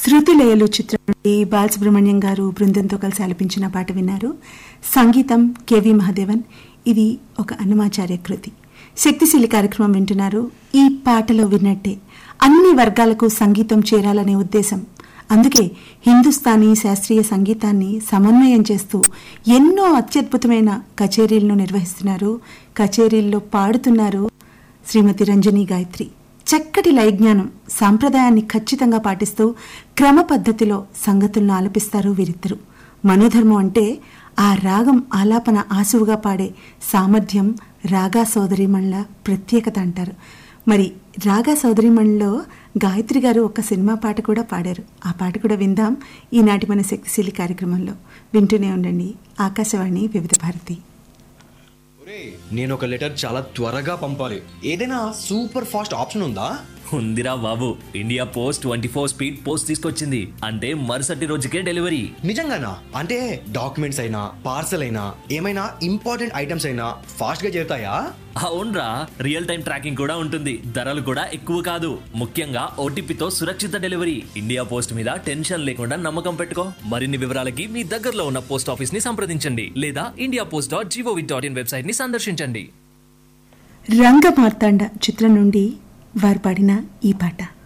శృతిలయలు చిత్రం నుండి బాలసుబ్రహ్మణ్యం గారు బృందంతో కలిసి ఆలపించిన పాట విన్నారు సంగీతం కెవి మహాదేవన్ ఇది ఒక అన్నమాచార్య కృతి శక్తిశీలి కార్యక్రమం వింటున్నారు ఈ పాటలో విన్నట్టే అన్ని వర్గాలకు సంగీతం చేరాలనే ఉద్దేశం అందుకే హిందుస్థానీ శాస్త్రీయ సంగీతాన్ని సమన్వయం చేస్తూ ఎన్నో అత్యద్భుతమైన కచేరీలను నిర్వహిస్తున్నారు కచేరీల్లో పాడుతున్నారు శ్రీమతి రంజని గాయత్రి చక్కటి లయజ్ఞానం సాంప్రదాయాన్ని ఖచ్చితంగా పాటిస్తూ క్రమ పద్ధతిలో సంగతులను ఆలపిస్తారు వీరిద్దరు మనోధర్మం అంటే ఆ రాగం ఆలాపన ఆసువుగా పాడే సామర్థ్యం రాగా సోదరిమణుల ప్రత్యేకత అంటారు మరి రాగా సోదరిమణిలో గాయత్రి గారు ఒక సినిమా పాట కూడా పాడారు ఆ పాట కూడా విందాం ఈనాటి మన శక్తిశీలి కార్యక్రమంలో వింటూనే ఉండండి ఆకాశవాణి వివిధ భారతి నేను ఒక లెటర్ చాలా త్వరగా పంపాలి ఏదైనా సూపర్ ఫాస్ట్ ఆప్షన్ ఉందా ఉందిరా బాబు India post twenty four speed post తీసుకొచ్చింది అంటే మరుసటి రోజుకే డెలివరీ నిజంగానా అంటే డాక్యుమెంట్స్ అయినా పార్సల్ అయినా ఏమైనా ఇంపార్టెంట్ ఐటమ్స్ అయినా ఫాస్ట్ గా చేరుతాయా అవునరా రియల్ టైం ట్రాకింగ్ కూడా ఉంటుంది ధరలు కూడా ఎక్కువ కాదు ముఖ్యంగా ఓటీపీతో సురక్షిత డెలివరీ ఇండియా పోస్ట్ మీద టెన్షన్ లేకుండా నమ్మకం పెట్టుకో మరిన్ని వివరాలకి మీ దగ్గరలో ఉన్న పోస్ట్ ఆఫీస్ ని సంప్రదించండి లేదా India post dot G O V dot in website ని సందర్శించండి రంగ మార్తాండ చిత్రం నుండి వారు పాడిన ఈ పాట